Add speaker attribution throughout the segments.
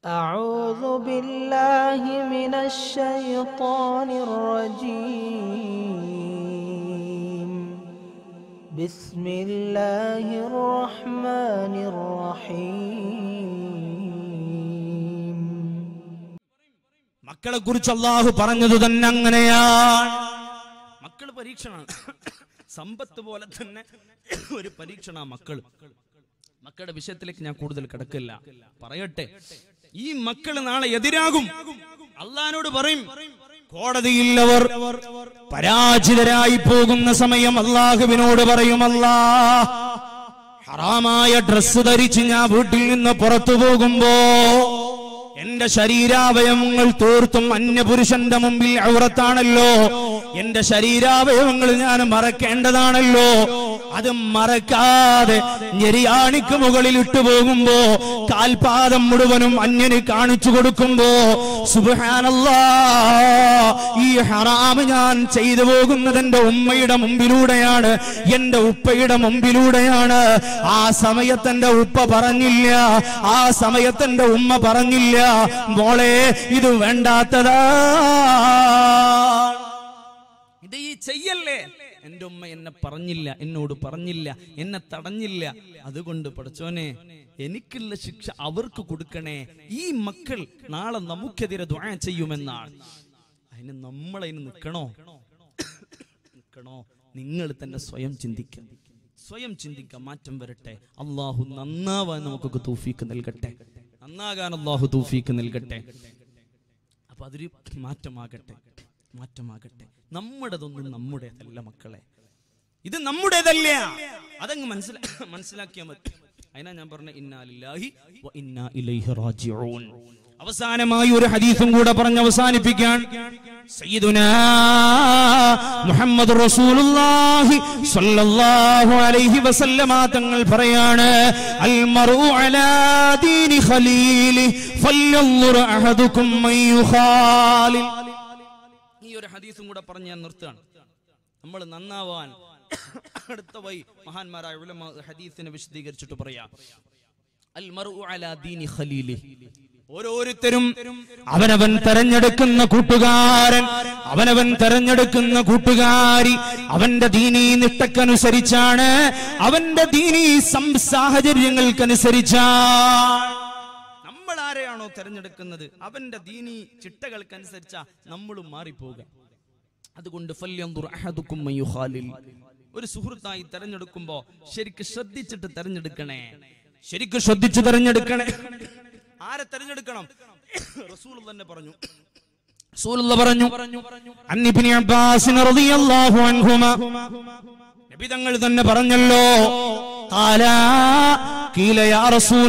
Speaker 1: أعوذ بالله من الشيطان الرجيم بسم الله الرحمن الرحيم
Speaker 2: മക്കളെ കുറിച്ച് അള്ളാഹു പറഞ്ഞത് തന്നെ അങ്ങനെയാണ് മക്കൾ പരീക്ഷണമാണ് സമ്പത്ത് പോലെ തന്നെ ഒരു പരീക്ഷണ മക്കൾ മക്കളുടെ വിഷയത്തിലേക്ക് ഞാൻ കൂടുതൽ കിടക്കില്ല പറയട്ടെ ഈ മക്കൾ നാളെ എതിരാകും അള്ളഹാനോട് പറയും കോടതിയിൽ അവർ പരാജിതരായി പോകുന്ന സമയം അള്ളാഹുവിനോട് പറയും അല്ലാ ഹറാമായ ഡ്രസ്സ് ധരിച്ച് ഞാൻ വീട്ടിൽ നിന്ന് പുറത്തു പോകുമ്പോ എന്റെ ശരീരാവയവങ്ങൾ തീർത്തും അന്യപുരുഷന്റെ മുമ്പിൽ ഔറത്താണല്ലോ എന്റെ ശരീരാവയവങ്ങൾ ഞാൻ മറക്കേണ്ടതാണല്ലോ അത് മറക്കാതെ ഞെരിയാണിക്ക് മുകളിൽ ഇട്ടു പോകുമ്പോ കാൽപാദം മുഴുവനും അന്യന് കാണിച്ചു കൊടുക്കുമ്പോ സുബാനല്ലാ ഈ ഹറാമ് ഞാൻ ചെയ്തു പോകുന്നത് എന്റെ ഉമ്മയുടെ മുമ്പിലൂടെയാണ് എന്റെ ഉപ്പയുടെ മുമ്പിലൂടെയാണ് ആ സമയത്ത് എന്റെ ഉപ്പ പറഞ്ഞില്ല ആ സമയത്ത് എന്റെ ഉമ്മ പറഞ്ഞില്ല മോളെ ഇത് വേണ്ടാത്തതാ ഇത് ഈ ചെയ്യല്ലേ എന്റെ ഉമ്മ എന്നെ പറഞ്ഞില്ല എന്നോട് പറഞ്ഞില്ല എന്നെ തടഞ്ഞില്ല അതുകൊണ്ട് പഠിച്ചോനെ എനിക്കുള്ള ശിക്ഷ അവർക്ക് കൊടുക്കണേ ഈ മക്കൾ നാളെ നമുക്കെതിരെ ദ്വാ ചെയ്യുമെന്നാണ് അതിന് നമ്മളതിന് നിൽക്കണോ നിൽക്കണോ നിങ്ങൾ തന്നെ സ്വയം ചിന്തിക്കുക സ്വയം ചിന്തിക്കുക മാറ്റം വരട്ടെ അള്ളാഹു നന്നാവാൻ നമുക്കൊക്കെ തൂഫീക്ക് നൽകട്ടെ നന്നാകാൻ അള്ളാഹു തൂഫീക്ക് നൽകട്ടെ അപ്പൊ അതൊരു മാറ്റമാകട്ടെ മാറ്റമാകട്ടെ നമ്മുടേതൊന്നും നമ്മുടേതല്ല മക്കളെ ഇത് നമ്മുടേതല്ല അതങ്ങ് മനസ്സിലാ മനസ്സിലാക്കിയാൽ മതി അതിനാ ഞാൻ പറഞ്ഞ ഇന്നാലില്ലാഹി വ ഇന്നാ ഇലൈഹി റാജിഊൻ അവസാനമായി ഒരു ഹദീസും കൂടെ പറഞ്ഞ് അവസാനിപ്പിക്കാൻ സയ്യിദുനാ മുഹമ്മദ് റസൂലുള്ളാഹി സ്വല്ലല്ലാഹു അലൈഹി വസല്ലമ തങ്ങൾ പറയാണ് അൽ മർഉ അലാ ദീനി ഖലീലി ഫല്യൻദുർ അഹദുക്കും മൻ യുഖാലിൽ ഈ ഒരു ഹദീസും കൂടെ പറഞ്ഞ് ഞാൻ നിർത്തുകയാണ് നമ്മൾ നന്നാവാൻ അടുത്ത വൈ മഹാന്മാരായ ഉലമ ഹദീസിനെ വിശദീകരിച്ചിട്ട് പറയാം അൽ മർഉ അലാ ദീനി ഖലീലി ഓരോരുത്തരും അവനവൻ തെരഞ്ഞെടുക്കുന്ന കൂട്ടുകാരൻ അവനവൻ തെരഞ്ഞെടുക്കുന്ന കൂട്ടുകാരി അവന്റെ ദീനീ നിഷ്ഠക്കനുസരിച്ചാണ് അവന്റെ ദീനീ സം സാഹചര്യങ്ങൾക്കനുസരിച്ചാണ് നമ്മൾ ആരെയാണോ തെരഞ്ഞെടുക്കുന്നത് അവന്റെ ദീനീ ചിട്ടകൾക്കനുസരിച്ചാ നമ്മളും മാറിപ്പോകുക അതുകൊണ്ട് ഫല്യൻദുർ അഹദുക്കും മൻ യുഖാലിൽ. ഒരു സുഹൃത്തായി തെരഞ്ഞെടുക്കുമ്പോ ശരിക്ക് ശ്രദ്ധിച്ചിട്ട് തെരഞ്ഞെടുക്കണേ ശരിക്ക് ശ്രദ്ധിച്ചു തെരഞ്ഞെടുക്കണേ ആരെ തെരഞ്ഞെടുക്കണം റസൂൽ തന്നെ പറഞ്ഞു റസൂലുള്ള പറഞ്ഞു അന്നിബ്നു അബ്ബാസ് റളിയല്ലാഹു അൻഹുമ നബി തങ്ങൾ തന്നെ പറഞ്ഞല്ലോ ഖാലാ ഖീല യാ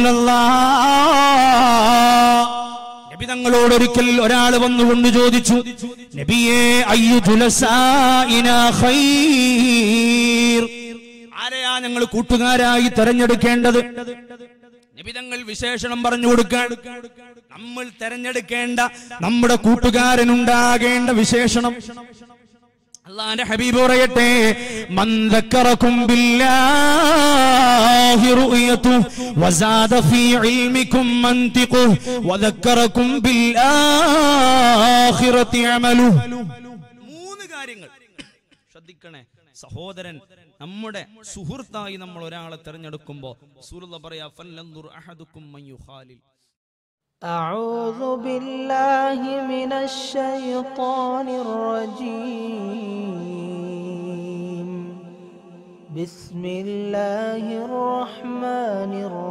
Speaker 2: റസൂലല്ലാഹ് നബി തങ്ങളോട് ഒരിക്കൽ ഒരാൾ വന്നുകൊണ്ട് ചോദിച്ചു നബിയെ അയ്യു തുലസായിനാ ഖൈർ ആരെയാ ഞങ്ങൾ കൂട്ടുകാരായി തെരഞ്ഞെടുക്കേണ്ടത് നിബിതങ്ങൾ വിശേഷണം പറഞ്ഞു കൊടുക്കാൻ നമ്മൾ തെരഞ്ഞെടുക്കേണ്ട നമ്മുടെ കൂട്ടുകാരനുണ്ടാകേണ്ട വിശേഷണം അള്ളാന്റെ ഹബീബ് പറയട്ടെ മന്ദക്കറക്കും ബില്ലാഹി റുയതു വസാദ ഫീ ഇൽമിക്കും മന്തിഖു വദക്കറക്കും ബിൽആഖിറതി അമലു മൂന്ന് കാര്യങ്ങൾ ശ്രദ്ധിക്കണേ സഹോദരൻ നമ്മുടെ സുഹൃത്തായി നമ്മൾ ഒരാളെ തെരഞ്ഞെടുക്കുമ്പോ സൂറുള്ള പറയാ ഫല്ലൻദുർ അഹദുക്കും മൻ യുഖാലിൽ
Speaker 1: أعوذ بالله من الشيطان الرجيم بسم الله الرحمن الرحيم